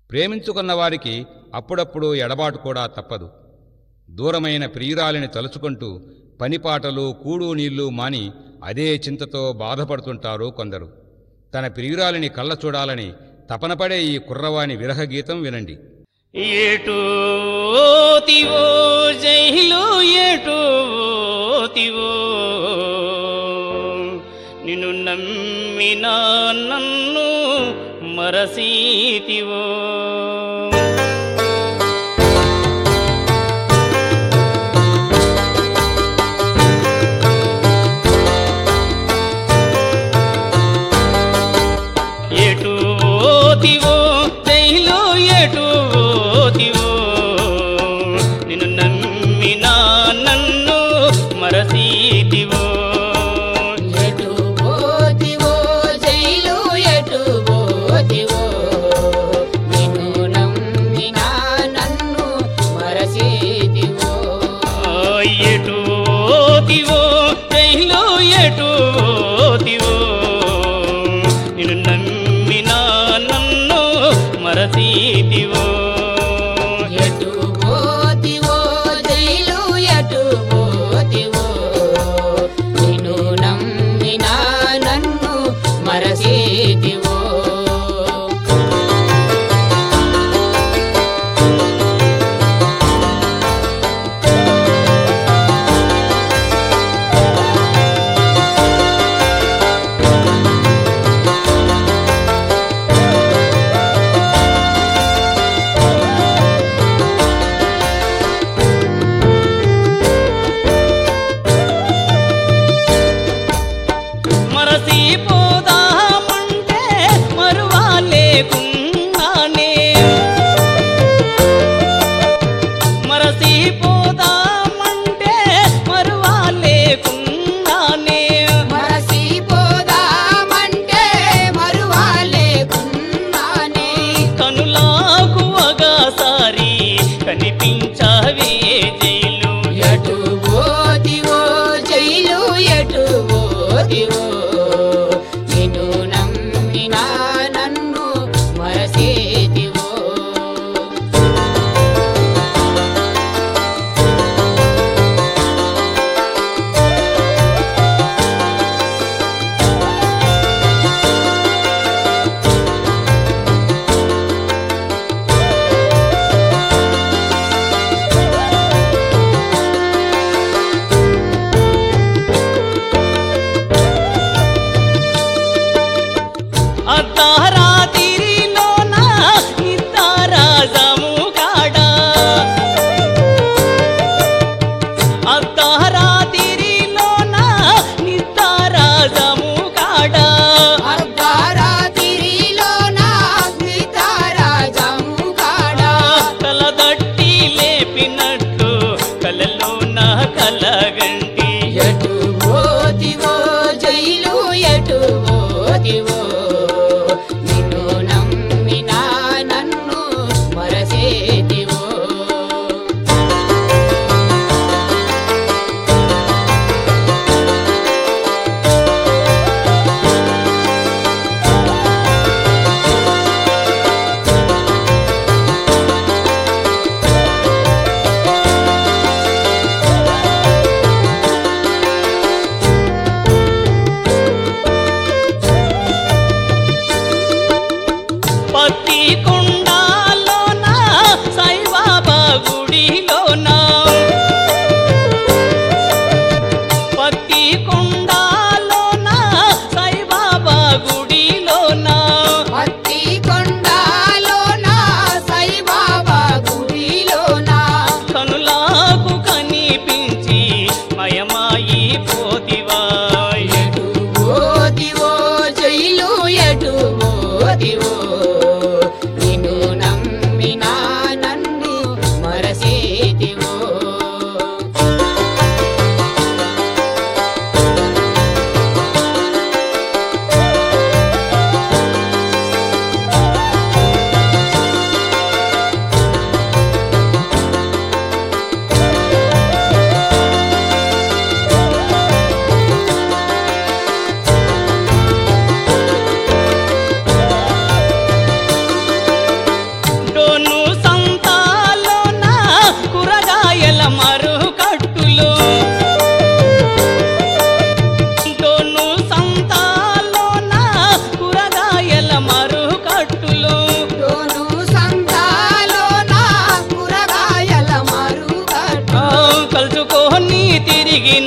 ప్రేమించుకున్న వారికి అప్పుడప్పుడు ఎడబాటు కూడా తప్పదు దూరమైన ప్రియురాలిని తలుచుకుంటూ పనిపాటలు కూడు నీళ్లు మాని అదే చింతతో బాధపడుతుంటారు కొందరు తన ప్రియురాలిని కళ్ళ చూడాలని తపనపడే ఈ కుర్రవాని విరహ గీతం వినండి ఏటోతివో జైలు ఏటోతివో నిన్ను నమ్మిన నన్ను మరసీతివో ఎటు ఓతివో జైలు ఎటు ఓతివో నిన్ను నమ్మిన నన్ను మరసీతివో ఎటు పోతివో జైలు ఎటు పోతివో నిన్ను నమ్మిన నన్ను మరచేతివో ఆ, ఎటు ఓతివో జైలు ఎటు ఓతివో నిన్ను నమ్మిన నన్ను మరసీతివో ఎటు పోతివో జైలు ఎటు పోతివో నిన్ను నమ్మిన నన్ను మరచేతివో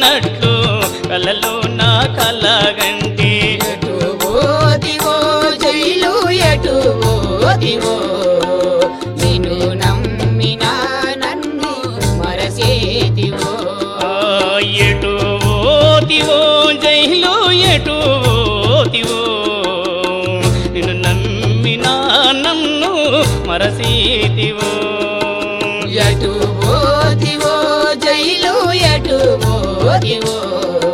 వచ్చినట్లు కలలో నా కలగంటి ఎటు పోతివో జైలు ఎటు పోతివో నిన్ను నమ్మినా నన్ను మరసేతివో ఆ, ఎటు ఓతివో జైలు ఎటు ఓతివో నిన్ను నమ్మినా నన్ను మరసీతివో ఎటు పోతివో జైలు ఎటు పోతివో